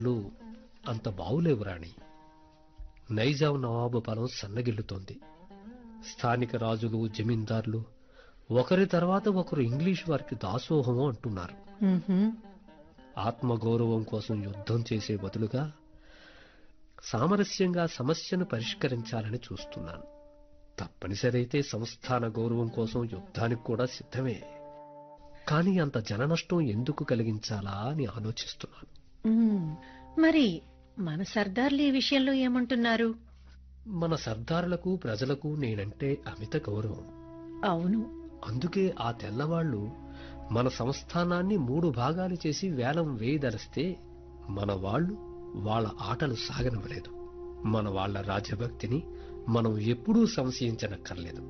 లు అంత బావులేవు రాణి నైజాం నవాబు పాలన సన్నగిల్లుతోంది స్థానిక రాజులు జమీందారులు ఒకరి తర్వాత ఒకరు ఇంగ్లీష్ వారికి దాసోహము అంటున్నారు మ్మ్హ్మ్. ఆత్మగౌరవం కోసం యుద్ధం చేసే బదులుగా సామరస్యంగా సమస్యను పరిష్కరించాలని చూస్తున్నాను తప్పనిసరైతే సంస్థాన గౌరవం కోసం యుద్ధానికి కూడా సిద్ధమే కానీ అంత జననష్టం ఎందుకు కలిగించాలా అని ఆలోచిస్తున్నాను మ్మ్. మరి మన సర్దార్లు ఈ విషయంలో ఏమంటున్నారు మన సర్దారులకు ప్రజలకు నేనంటే అమిత గౌరవం అవును అందుకే ఆ తెల్లవాళ్లు మన సంస్థానాన్ని మూడు భాగాలు చేసి వేలం వేయదలిస్తే మన వాళ్ళు వాళ్ళ ఆటలు సాగనివ్వలేదు మన వాళ్ళ రాజ్యభక్తిని మనం ఎప్పుడూ సంశయించనక్కర్లేదు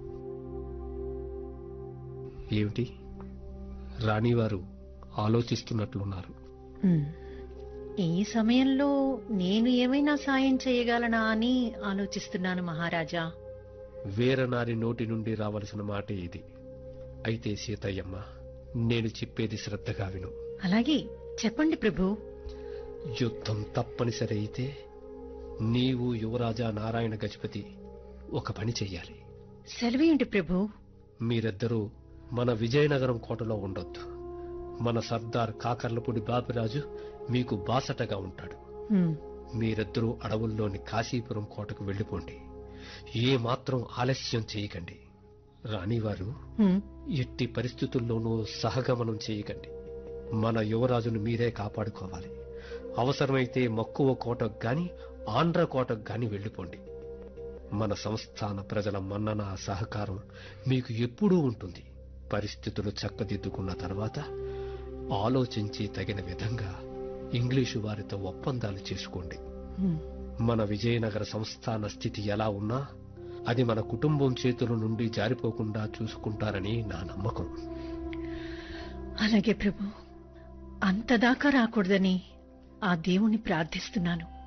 ఏమిటి రాణివారు ఆలోచిస్తున్నట్లున్నారు మ్మ్. ఈ సమయంలో నేను ఏమైనా సాయం చేయగలనా అని ఆలోచిస్తున్నాను మహారాజా వీరనారి నోటి నుండి రావలసిన మాట ఇది అయితే సీతయ్యమ్మ నేను చెప్పేది శ్రద్ధగా విను అలాగే చెప్పండి ప్రభు యుద్ధం తప్పనిసరి అయితే నీవు యువరాజా నారాయణ గజపతి ఒక పని చెయ్యాలి సెలవేయండి ప్రభు మీరిద్దరూ మన విజయనగరం కోటలో ఉండొద్దు మన సర్దార్ కాకర్లపూడి బాపిరాజు మీకు బాసటగా ఉంటాడు మ్మ్. మీరిద్దరూ అడవుల్లోని కాశీపురం కోటకు వెళ్ళిపోండి ఏ మాత్రం ఆలస్యం చేయకండి రాణివారు మ్మ్. ఎట్టి పరిస్థితుల్లోనూ సహగమనం చేయకండి మన యువరాజును మీరే కాపాడుకోవాలి అవసరమైతే మక్కువ కోటకు గాని ఆంధ్ర కోటకు గాని వెళ్ళిపోండి మన సంస్థాన ప్రజల మన్నన సహకారం మీకు ఎప్పుడూ ఉంటుంది పరిస్థితులు చక్కదిద్దుకున్న తర్వాత ఆలోచించి తగిన విధంగా ఇంగ్లీషు వారితో ఒప్పందాలు చేసుకోండి మ్మ్. మన విజయనగర సంస్థాన స్థితి ఎలా ఉన్నా అది మన కుటుంబం చేతుల నుండి జారిపోకుండా చూసుకుంటారని నా నమ్మకం అలాగే ప్రభు అంతదాకా రాకూడదని ఆ దేవుణ్ణి ప్రార్థిస్తున్నాను